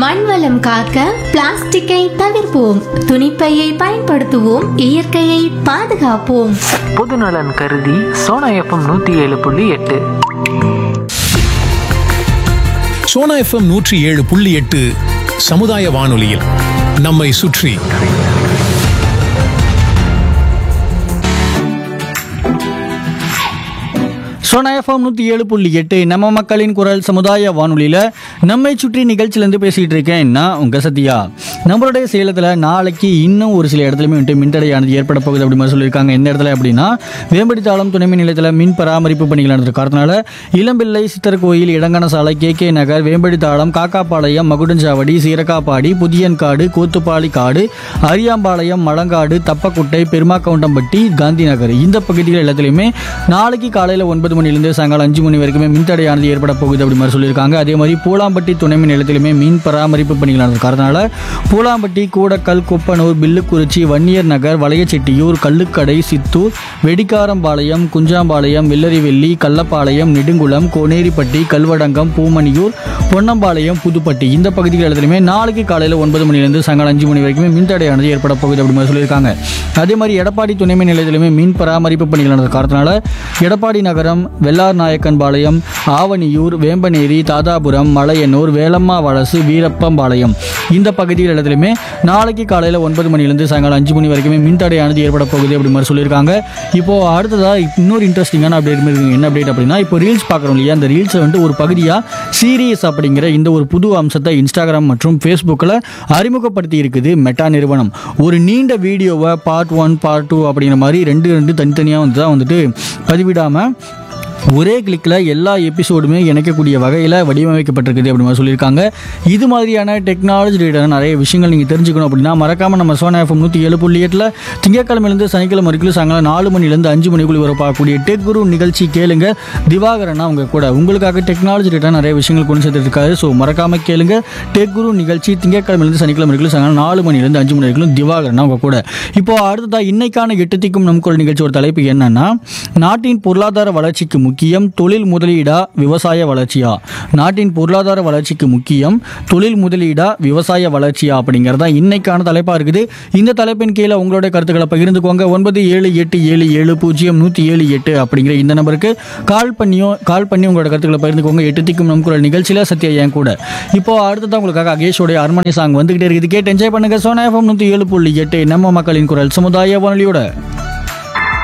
மண்வளம் காக்க பிளாஸ்டிக்கை தவிர்ப்போம் துணிப்பையை பயன்படுத்துவோம் இயற்கையை பாதுகாப்போம் பொதுநலன் கருதி சோனா எஃப்எம் நூற்றி ஏழு புள்ளி எட்டு சோனா எஃப்எம் நூற்றி ஏழு புள்ளி எட்டு சமுதாய வானொலியில் நம்மை சுற்றி சோனா எஃப்எம் நூற்றி ஏழு புள்ளி எட்டு நம்ம மக்களின் குரல் சமுதாய வானொலியில் நம்மை சுற்றி நிகழ்ச்சியிலேருந்து பேசிகிட்டு இருக்கேன் நான் உங்கள் சத்யா நம்மளுடைய சேலத்தில் நாளைக்கு இன்னும் ஒரு சில இடத்துலையுமே வந்துட்டு மின்தடையானது ஏற்பட போகுது அப்படி மாதிரி சொல்லியிருக்காங்க எந்த இடத்துல அப்படின்னா வேம்படித்தாளம் துணைமின் நிலையத்தில் மின் பராமரிப்பு பணிகள் நடந்திருக்கு காரணத்தினால இளம்பிள்ளை சித்தர் Kovil Idanganasalai K K Nagar Vembadithalam Kakkapalayam Magudanchavadi Seerakapadi Pudhiyankadu Koothupalikadu Ariyampalayam மலங்காடு Thappakuttai பெருமாக்கவுண்டம்பட்டி Gandhi நகர் இந்த பகுதிகள் எல்லாத்துலேயுமே நாளைக்கு காலையில் ஒன்பது மணிலேருந்து சாயங்காலம் அஞ்சு மணி வரைக்குமே மின்தடையானது ஏற்பட போகுது அப்படி மாதிரி சொல்லியிருக்காங்க அதே மாதிரி பூலாம்பட்டி துணை மின் நிலையத்திலுமே மின் பராமரிப்பு பணிகள் நடந்திருக்கு அதனால பூலாம்பட்டி கூடக்கல் குப்பனூர் பில்லுக்குறிச்சி வன்னியர் நகர் வளையச்செட்டியூர் கள்ளுக்கடை சித்தூர் வெடிக்காரம்பாளையம் குஞ்சாம்பாளையம் வெள்ளரிவெள்ளி கள்ளப்பாளையம் நெடுங்குளம் கோனேரிப்பட்டி கல்வடங்கம் பூமணியூர் பொன்னம்பாளையம் புதுப்பட்டி இந்த பகுதிகள் இடத்துலையுமே நாளைக்கு காலையில் ஒன்பது மணிலேருந்து சாயங்காலம் அஞ்சு மணி வரைக்குமே மின்தடையானது ஏற்பட போகுது அப்படி மாதிரி சொல்லியிருக்காங்க அதே மாதிரி எடப்பாடி துணை மின் நிலையத்திலுமே மின் பராமரிப்பு பணிகள் நடந்த காரணத்தினால எடப்பாடி நகரம் வெள்ளார் நாயக்கன்பாளையம் ஆவணியூர் வேம்பனேரி தாதாபுரம் மலையனூர் வேலம்மா வலசு வீரப்பம்பாளையம் இந்த பகுதிகள் இடத்துலையுமே நாளைக்கு காலையில் ஒன்பது மணிலேருந்து சாயங்காலம் அஞ்சு மணி வரைக்குமே மின்தடையானது ஏற்பட போகுது அப்படி மாதிரி சொல்லியிருக்காங்க இப்போ அடுத்ததாக இன்னொரு இன்ட்ரெஸ்டிங்கான அப்டேட் இருக்கு என்ன அப்டேட் அப்படின்னா இப்போ ரீல்ஸ் பார்க்குறோம் இல்லையா அந்த ரீல்ஸை வந்துட்டு ஒரு பகுதியாக சீரியஸ் அப்படிங்கிற இந்த ஒரு புது அம்சத்தை இன்ஸ்டாகிராம் மற்றும் ஃபேஸ்புக்கில் அறிமுகப்படுத்தி இருக்குது மெட்டா நிறுவனம் ஒரு நீண்ட வீடியோவை பார்ட் ஒன் பார்ட் டூ அப்படிங்கிற மாதிரி ரெண்டு ரெண்டு தனித்தனியாக வந்து தான் வந்துட்டு பதிவிடாமல் ஒரே கிளிக்கில் எல்லா எபிசோடுமே இணைக்கக்கூடிய வகையில் வடிவமைக்கப்பட்டிருக்குது அப்படி மாதிரி சொல்லியிருக்காங்க இது மாதிரியான டெக்னாலஜி ரிலேட்டடான நிறைய விஷயங்கள் நீங்கள் தெரிஞ்சுக்கணும் அப்படின்னா மறக்காமல் நம்ம சோனா எஃப்எம் நூற்றி ஏழு புள்ளி எட்டில் திங்கக்கிழமையிலேருந்து சனிக்கிழமை வரைக்கும் சாயங்காலம் நாலு மணிலேருந்து அஞ்சு மணிக்குள்ள வர பார்க்கக்கூடிய டெக் குரு நிகழ்ச்சி கேளுங்க திவாகரனா உங்க கூட உங்களுக்காக டெக்னாலஜி ரிலேட்டடான நிறைய விஷயங்கள் கொண்டு சேர்த்துருக்காரு ஸோ மறக்காமல் கேளுங்க டெக் குரு நிகழ்ச்சி திங்கக்கிழமையிலேருந்து சனிக்கிழமை வரைக்கும் சாயங்காலம் நாலு மணிலேருந்து அஞ்சு மணி வரைக்கும் திவாகரனா உங்க கூட இப்போ அடுத்ததா இன்னைக்கான எட்டு திக்கும் நம் குரல் நிகழ்ச்சி ஒரு தலைப்பு என்னன்னா நாட்டின் பொருளாதார வளர்ச்சிக்கு முக்கியம் தொழில் முதலீடா விவசாய வளர்ச்சியா நாட்டின் பொருளாதார வளர்ச்சிக்கு முக்கியம் தொழில் முதலீடா விவசாய வளர்ச்சியா அப்படிங்கிறதா இன்னைக்கான தலைப்பா இருக்குது இந்த தலைப்பின் கீழே உங்களுடைய கருத்துக்களை பகிர்ந்துக்கோங்க ஒன்பது ஏழு எட்டு ஏழு ஏழு பூஜ்ஜியம் நூற்றி ஏழு எட்டு அப்படிங்கிற இந்த நம்பருக்கு கால் பண்ணியோ கால் பண்ணி உங்களோட கருத்துக்களை பகிர்ந்துக்கோங்க எட்டு திக்கும் நம் குரல் நிகழ்ச்சியில் சத்யா என் கூட இப்போ அடுத்ததான் உங்களுக்காக அகேஷோடைய அரண்மனை சாங் வந்துகிட்டே இருக்குது கேட்டு என்ஜாய் பண்ணுங்க சோனா எஃப்எம் நூற்றி ஏழு புள்ளி எட்டு நம்ம மக்களின் குரல் சமுதாய வானொலியோட